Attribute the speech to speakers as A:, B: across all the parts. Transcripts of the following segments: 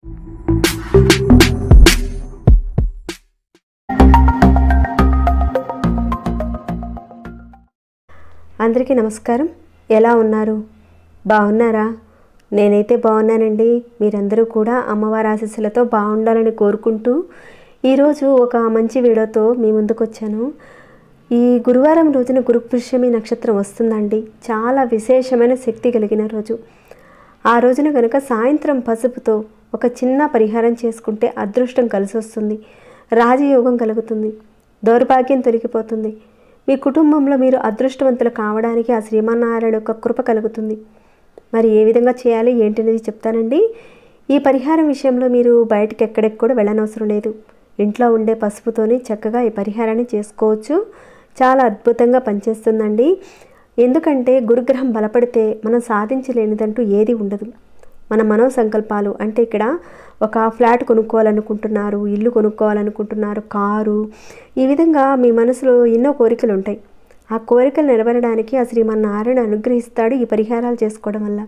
A: అందరికీ నమస్కారం ఎలా ఉన్నారు బాగున్నారా నేనైతే బాగున్నానండి మీరందరూ కూడా అమ్మవారి ఆశీస్సులతో బాగుండాలని కోరుకుంటూ ఈరోజు ఒక మంచి వీడియోతో మీ ముందుకు వచ్చాను ఈ గురువారం రోజున గురుపుష్యమి నక్షత్రం వస్తుందండి చాలా విశేషమైన శక్తి కలిగిన రోజు ఆ రోజున కనుక సాయంత్రం పసుపుతో ఒక చిన్న పరిహారం చేసుకుంటే అదృష్టం కలిసి వస్తుంది రాజయోగం కలుగుతుంది దౌర్భాగ్యం తొలగిపోతుంది మీ కుటుంబంలో మీరు అదృష్టవంతులు కావడానికి ఆ శ్రీమన్నారాయణ యొక్క కృప కలుగుతుంది మరి ఏ విధంగా చేయాలి ఏంటనేది చెప్తానండి ఈ పరిహారం విషయంలో మీరు బయటకు ఎక్కడికి కూడా వెళ్ళనవసరం లేదు ఇంట్లో ఉండే పసుపుతోని చక్కగా ఈ పరిహారాన్ని చేసుకోవచ్చు చాలా అద్భుతంగా పనిచేస్తుందండి ఎందుకంటే గురుగ్రహం బలపడితే మనం సాధించలేనిదంటూ ఏది ఉండదు మన మనో సంకల్పాలు అంటే ఇక్కడ ఒక ఫ్లాట్ కొనుక్కోవాలనుకుంటున్నారు ఇల్లు కొనుక్కోవాలనుకుంటున్నారు కారు ఈ విధంగా మీ మనసులో ఎన్నో కోరికలు ఉంటాయి ఆ కోరికలు నెరవేరడానికి ఆ శ్రీమన్నారాయణ అనుగ్రహిస్తాడు ఈ పరిహారాలు చేసుకోవడం వల్ల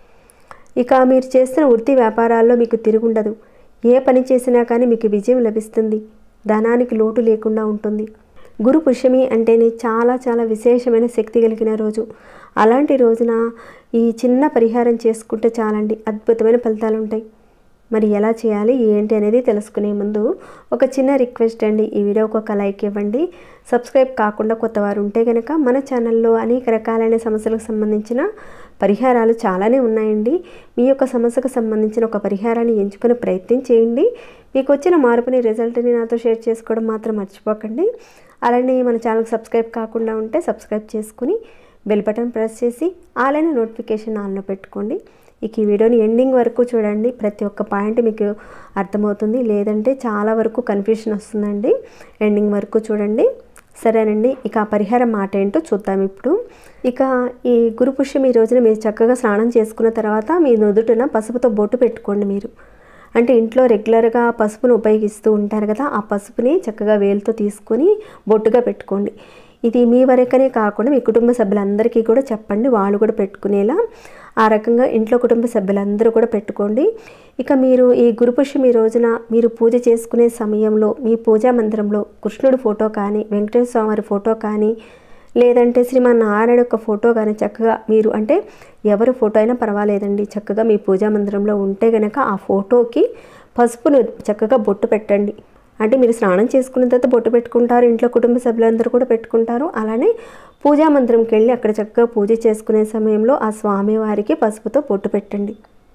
A: ఇక మీరు చేస్తున్న వృత్తి వ్యాపారాల్లో మీకు తిరుగుండదు ఏ పని చేసినా కానీ మీకు విజయం లభిస్తుంది ధనానికి లోటు లేకుండా ఉంటుంది గురు పుష్యమి అంటేనే చాలా చాలా విశేషమైన శక్తి కలిగిన రోజు అలాంటి రోజున ఈ చిన్న పరిహారం చేసుకుంటే చాలండి అద్భుతమైన ఫలితాలు ఉంటాయి మరి ఎలా చేయాలి ఏంటి అనేది తెలుసుకునే ముందు ఒక చిన్న రిక్వెస్ట్ అండి ఈ వీడియోకి ఒక లైక్ ఇవ్వండి సబ్స్క్రైబ్ కాకుండా కొత్తవారు ఉంటే కనుక మన ఛానల్లో అనేక రకాలైన సమస్యలకు సంబంధించిన పరిహారాలు చాలానే ఉన్నాయండి మీ యొక్క సమస్యకు సంబంధించిన ఒక పరిహారాన్ని ఎంచుకునే ప్రయత్నం చేయండి మీకు వచ్చిన మార్పుని రిజల్ట్ని నాతో షేర్ చేసుకోవడం మాత్రం మర్చిపోకండి అలానే మన ఛానల్కి సబ్స్క్రైబ్ కాకుండా ఉంటే సబ్స్క్రైబ్ చేసుకుని బెల్ బటన్ ప్రెస్ చేసి ఆలైన నోటిఫికేషన్ ఆన్లో పెట్టుకోండి ఇక ఈ వీడియోని ఎండింగ్ వరకు చూడండి ప్రతి ఒక్క పాయింట్ మీకు అర్థమవుతుంది లేదంటే చాలా వరకు కన్ఫ్యూషన్ వస్తుందండి ఎండింగ్ వరకు చూడండి సరేనండి ఇక ఆ పరిహారం మాట ఏంటో చూద్దాం ఇప్పుడు ఇక ఈ గురు పుష్యం ఈ రోజున మీరు చక్కగా స్నానం చేసుకున్న తర్వాత మీ నుదుటిన పసుపుతో బొట్టు పెట్టుకోండి మీరు అంటే ఇంట్లో రెగ్యులర్గా పసుపును ఉపయోగిస్తూ ఉంటారు కదా ఆ పసుపుని చక్కగా వేలుతో తీసుకొని బొట్టుగా పెట్టుకోండి ఇది మీ వరకనే కాకుండా మీ కుటుంబ సభ్యులందరికీ కూడా చెప్పండి వాళ్ళు కూడా పెట్టుకునేలా ఆ రకంగా ఇంట్లో కుటుంబ సభ్యులందరూ కూడా పెట్టుకోండి ఇక మీరు ఈ గురుపుష్యం ఈ రోజున మీరు పూజ చేసుకునే సమయంలో మీ పూజా మందిరంలో కృష్ణుడి ఫోటో కానీ వెంకటేశ్వర స్వామి ఫోటో కానీ లేదంటే శ్రీమన్నారాయణ యొక్క ఫోటో కానీ చక్కగా మీరు అంటే ఎవరి ఫోటో అయినా పర్వాలేదండి చక్కగా మీ పూజా మందిరంలో ఉంటే గనక ఆ ఫోటోకి పసుపును చక్కగా బొట్టు పెట్టండి అంటే మీరు స్నానం చేసుకున్న తర్వాత బొట్టు పెట్టుకుంటారు ఇంట్లో కుటుంబ సభ్యులందరూ కూడా పెట్టుకుంటారు అలానే పూజా మందిరంకి వెళ్ళి అక్కడ చక్కగా పూజ చేసుకునే సమయంలో ఆ స్వామివారికి పసుపుతో బొట్టు పెట్టండి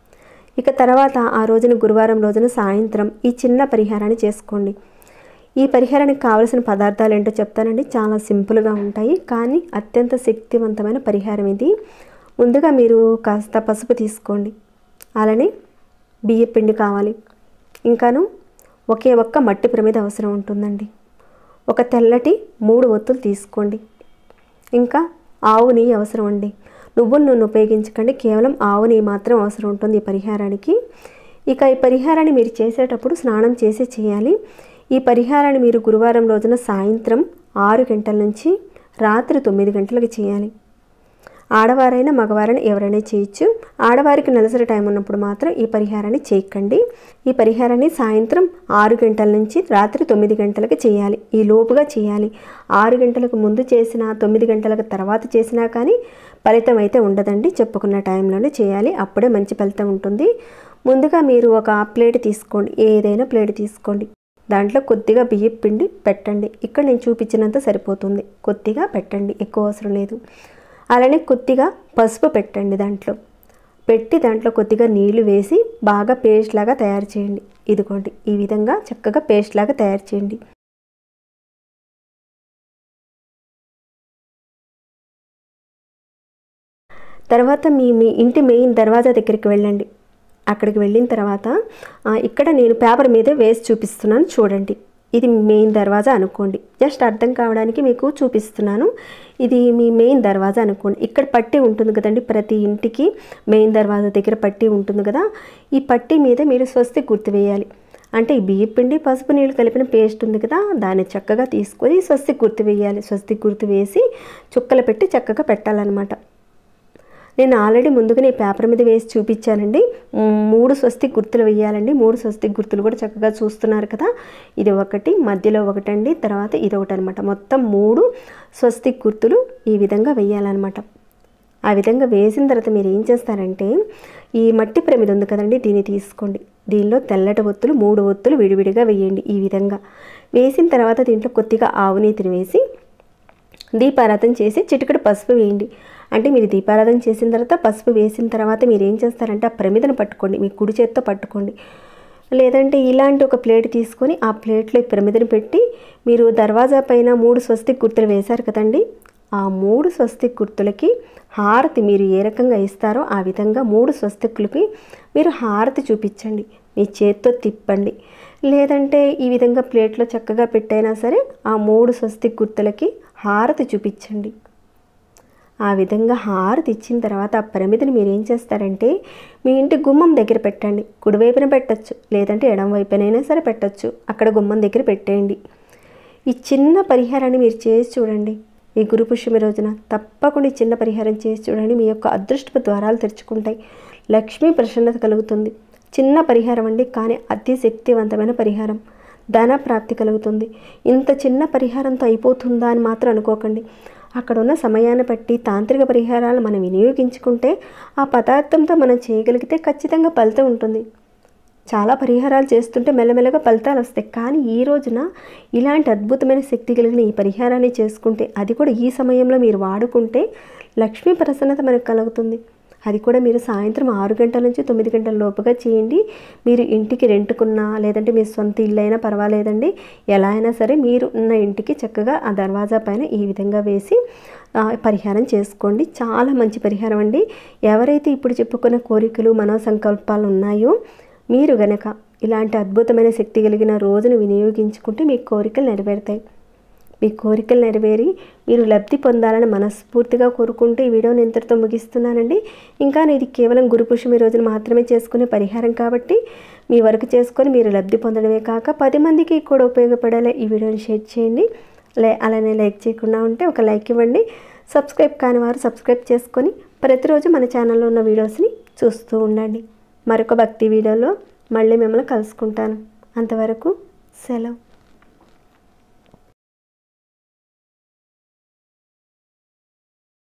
A: ఇక తర్వాత ఆ రోజున గురువారం రోజున సాయంత్రం ఈ చిన్న పరిహారాన్ని చేసుకోండి ఈ పరిహారానికి కావలసిన పదార్థాలు ఏంటో చెప్తానండి చాలా సింపుల్గా ఉంటాయి కానీ అత్యంత శక్తివంతమైన పరిహారం ఇది ముందుగా మీరు కాస్త పసుపు తీసుకోండి అలానే బియ్య పిండి కావాలి ఇంకాను ఒకే ఒక్క మట్టి ప్రమిద అవసరం ఉంటుందండి ఒక తెల్లటి మూడు ఒత్తులు తీసుకోండి ఇంకా ఆవు నెయ్యి అవసరం అండి నువ్వుల నూనె ఉపయోగించకండి కేవలం ఆవు నెయ్యి మాత్రం అవసరం ఉంటుంది ఈ పరిహారానికి ఇక ఈ పరిహారాన్ని మీరు చేసేటప్పుడు స్నానం చేసి చేయాలి ఈ పరిహారాన్ని మీరు గురువారం రోజున సాయంత్రం ఆరు గంటల నుంచి రాత్రి తొమ్మిది గంటలకు చేయాలి ఆడవారైనా మగవారైనా ఎవరైనా చేయొచ్చు ఆడవారికి నెలసరి టైం ఉన్నప్పుడు మాత్రం ఈ పరిహారాన్ని చేయకండి ఈ పరిహారాన్ని సాయంత్రం ఆరు గంటల నుంచి రాత్రి తొమ్మిది గంటలకు చేయాలి ఈ లోపుగా చేయాలి ఆరు గంటలకు ముందు చేసిన తొమ్మిది గంటలకు తర్వాత చేసినా కానీ ఫలితం అయితే ఉండదండి చెప్పుకున్న టైంలోనే చేయాలి అప్పుడే మంచి ఫలితం ఉంటుంది ముందుగా మీరు ఒక ప్లేట్ తీసుకోండి ఏదైనా ప్లేట్ తీసుకోండి దాంట్లో కొద్దిగా బియ్యం పిండి పెట్టండి ఇక్కడ నేను చూపించినంత సరిపోతుంది కొద్దిగా పెట్టండి ఎక్కువ అవసరం లేదు అలానే కొద్దిగా పసుపు పెట్టండి దాంట్లో పెట్టి దాంట్లో కొద్దిగా నీళ్లు వేసి బాగా పేస్ట్ లాగా తయారు చేయండి ఇదిగోండి ఈ విధంగా చక్కగా పేస్ట్ లాగా తయారు చేయండి తర్వాత మీ మీ ఇంటి మెయిన్ దర్వాజా దగ్గరికి వెళ్ళండి అక్కడికి వెళ్ళిన తర్వాత ఆ, ఇక్కడ నేను పేపర్ మీద వేసి చూపిస్తున్నాను చూడండి ఇది మెయిన్ దర్వాజా అనుకోండి జస్ట్ అర్థం కావడానికి మీకు చూపిస్తున్నాను ఇది మీ మెయిన్ దర్వాజా అనుకోండి ఇక్కడ పట్టి ఉంటుంది కదండి ప్రతి ఇంటికి మెయిన్ దర్వాజా దగ్గర పట్టి ఉంటుంది కదా ఈ పట్టి మీద మీరు స్వస్తి గుర్తు వేయాలి అంటే ఈ బియ్య పిండి పసుపు నీళ్ళు కలిపిన పేస్ట్ ఉంది కదా దాన్ని చక్కగా తీసుకొని స్వస్తి గుర్తు వేయాలి స్వస్తి గుర్తు వేసి చుక్కలు పెట్టి చక్కగా పెట్టాలన్నమాట నేను ఆల్రెడీ ముందుగానే పేపర్ మీద వేసి చూపించానండి మ్, మూడు స్వస్తిక్ గుర్తులు వేయాలండి మూడు స్వస్తిక్ గుర్తులు కూడా చక్కగా చూస్తున్నారు కదా ఇది ఒకటి మధ్యలో ఒకటండి తర్వాత ఇది ఒకటి అనమాట మొత్తం మూడు స్వస్తిక్ గుర్తులు ఈ విధంగా వేయాలన్నమాట ఆ విధంగా వేసిన తర్వాత మీరు ఏం చేస్తారంటే ఈ మట్టి ప్రమిద ఉంది కదండి దీన్ని తీసుకోండి దీనిలో తెల్లటి ఒత్తులు మూడు ఒత్తులు విడివిడిగా వేయండి ఈ విధంగా వేసిన తర్వాత దీంట్లో కొద్దిగా ఆవు నీతిని వేసి దీపారాధన చేసి చిటికెడు పసుపు వేయండి అంటే మీరు దీపారాధన చేసిన తర్వాత పసుపు వేసిన తర్వాత మీరు ఏం చేస్తారంటే ఆ ప్రమిదను పట్టుకోండి మీ కుడి చేత్తో పట్టుకోండి లేదంటే ఇలాంటి ఒక ప్లేట్ తీసుకొని ఆ ప్లేట్లో ఈ ప్రమిదను పెట్టి మీరు దర్వాజా పైన మూడు స్వస్తిక్ గుర్తులు వేశారు కదండి ఆ మూడు స్వస్తిక్ గుర్తులకి హారతి మీరు ఏ రకంగా ఇస్తారో ఆ విధంగా మూడు స్వస్తికులకి మీరు హారతి చూపించండి మీ చేత్తో తిప్పండి లేదంటే ఈ విధంగా ప్లేట్లో చక్కగా పెట్టైనా సరే ఆ మూడు స్వస్తిక్ గుర్తులకి హారతి చూపించండి ఆ విధంగా హారతి ఇచ్చిన తర్వాత ఆ ప్రమిదని మీరు ఏం చేస్తారంటే మీ ఇంటి గుమ్మం దగ్గర పెట్టండి కుడివైపున పెట్టచ్చు లేదంటే ఎడం వైపునైనా సరే పెట్టచ్చు అక్కడ గుమ్మం దగ్గర పెట్టేయండి ఈ చిన్న పరిహారాన్ని మీరు చేసి చూడండి ఈ గురు పుష్యమి రోజున తప్పకుండా ఈ చిన్న పరిహారం చేసి చూడండి మీ యొక్క అదృష్టపు ద్వారాలు తెరుచుకుంటాయి లక్ష్మీ ప్రసన్నత కలుగుతుంది చిన్న పరిహారం అండి కానీ అతి శక్తివంతమైన పరిహారం ధన ప్రాప్తి కలుగుతుంది ఇంత చిన్న పరిహారంతో అయిపోతుందా అని మాత్రం అనుకోకండి అక్కడ ఉన్న సమయాన్ని బట్టి తాంత్రిక పరిహారాలు మనం వినియోగించుకుంటే ఆ పదార్థంతో మనం చేయగలిగితే ఖచ్చితంగా ఫలితం ఉంటుంది చాలా పరిహారాలు చేస్తుంటే మెల్లమెల్లగా ఫలితాలు వస్తాయి కానీ ఈ రోజున ఇలాంటి అద్భుతమైన శక్తి కలిగిన ఈ పరిహారాన్ని చేసుకుంటే అది కూడా ఈ సమయంలో మీరు వాడుకుంటే లక్ష్మీ ప్రసన్నత మనకు కలుగుతుంది అది కూడా మీరు సాయంత్రం ఆరు గంటల నుంచి తొమ్మిది గంటల లోపుగా చేయండి మీరు ఇంటికి రెంట్కున్నా లేదంటే మీ సొంత ఇల్లు అయినా పర్వాలేదండి ఎలా అయినా సరే మీరు ఉన్న ఇంటికి చక్కగా ఆ దర్వాజా పైన ఈ విధంగా వేసి ఆ, పరిహారం చేసుకోండి చాలా మంచి పరిహారం అండి ఎవరైతే ఇప్పుడు చెప్పుకున్న కోరికలు మనోసంకల్పాలు ఉన్నాయో మీరు గనక ఇలాంటి అద్భుతమైన శక్తి కలిగిన రోజును వినియోగించుకుంటే మీ కోరికలు నెరవేరుతాయి మీ కోరికలు నెరవేరి మీరు లబ్ధి పొందాలని మనస్ఫూర్తిగా కోరుకుంటూ ఈ వీడియోని ఇంతటితో ముగిస్తున్నానండి ఇంకా ఇది కేవలం గురు పుష్యమి రోజున మాత్రమే చేసుకునే పరిహారం కాబట్టి మీ వరకు చేసుకొని మీరు లబ్ధి పొందడమే కాక పది మందికి కూడా ఉపయోగపడేలా ఈ వీడియోని షేర్ చేయండి లే అలానే లైక్ చేయకుండా ఉంటే ఒక లైక్ ఇవ్వండి సబ్స్క్రైబ్ కాని వారు సబ్స్క్రైబ్ చేసుకొని ప్రతిరోజు మన ఛానల్లో ఉన్న వీడియోస్ని చూస్తూ ఉండండి మరొక భక్తి వీడియోలో మళ్ళీ మిమ్మల్ని కలుసుకుంటాను అంతవరకు సెలవు